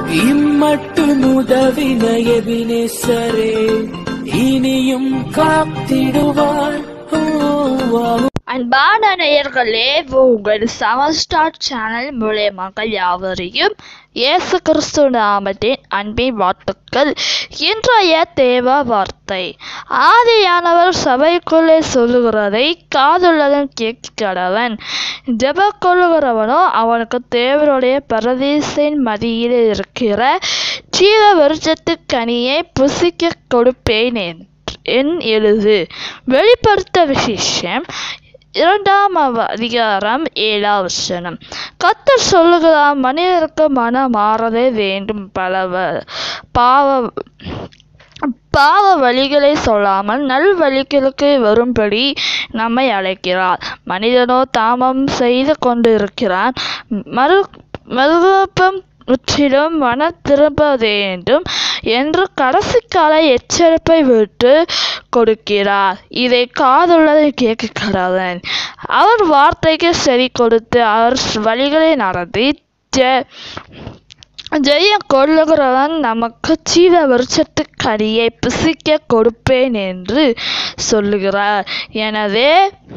இம்மட்டு உதவின எபினேசரே இனியும் காத்திடுவார் ஓ, ஆ, அன்பான நேயர்களே உங்கள் சமஸ்டார் சேனல் மூலியமாக யாவரையும் இயேசு கிறிஸ்து நாமத்தின் அன்பின் வாழ்த்துக்கள் இன்றைய தேவ வார்த்தை ஆதியானவர் சபைக்குள்ளே சொல்லுகிறதை காதுள்ளதன் கேட்கிறவன் ஜெப கொள்ளுகிறவனோ அவனுக்கு தேவனுடைய பரதீசின் மதியில் இருக்கிற ஜீவ விருட்சத்து கனியை புசிக்க கொடுப்பேன் என்று என் எழுது வெளிப்படுத்த விசேஷம் இரண்டாம் அவ- அதிகாரம் ஏழாம் வசனம் கத்தர் சொல்லுகிறார் மனிதருக்கு மனம் மாறவே வேண்டும் பலவ பாவ பாவ வழிகளை சொல்லாமல் நல் வழிகளுக்கு வரும்படி நம்மை அழைக்கிறார் மனிதனோ தாமம் செய்து கொண்டிருக்கிறான் மறு மறுபம் முற்றிலும் மன திரும்ப வேண்டும் என்று கடைசி கால எச்சரிப்பை விட்டு கொடுக்கிறார் இதை காதுள்ளதை கேட்கிறவன் அவர் வார்த்தைக்கு செவி கொடுத்து அவர் வழிகளை நடத்தி ஜெ- ஜெயம் கொள்ளுகிறவன் நமக்கு ஜீவ விருட்சத்து கனியை புசிக்க கொடுப்பேன் என்று சொல்லுகிறார் எனவே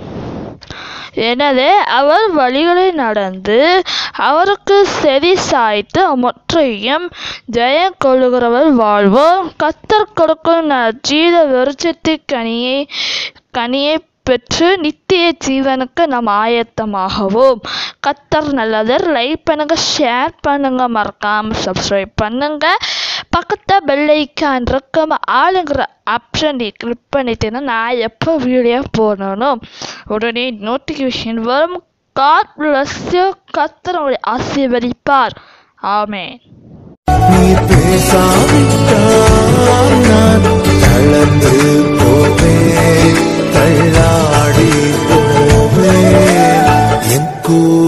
எனவே அவர் வழிகளை நடந்து அவருக்கு செவி சாய்த்து முற்றையும் ஜெயம் கொள்ளுகிறவர் வாழ்வோம் கத்தர் கொடுக்கும் ந- ஜீவ விருட்சத்து கனியை கனியை பெற்று நித்திய ஜீவனுக்கு நாம் ஆயத்தமாகவும் கத்தர் நல்லதர் லைக் பண்ணுங்க ஷேர் பண்ணுங்க மறக்காம சப்ஸ்கிரைப் பண்ணுங்க பக்கத்துல பெல் ஐக்கான் இருக்கும் ஆளுங்கிற ஆப்ஷன் நீ கிளிக் பண்ணிட்டேன்னா நான் எப்போ வீடியோ போடணும் உடனே நோட்டிஃபிகேஷன் வரும் காட் பிளஸ் கத்தர் உங்களை ஆசீர்வதிப்பார் ஆமென் நீ பேசாவிட்டால் நான் தளர்ந்து போவேன் தள்ளாடி போவேன் என் கூட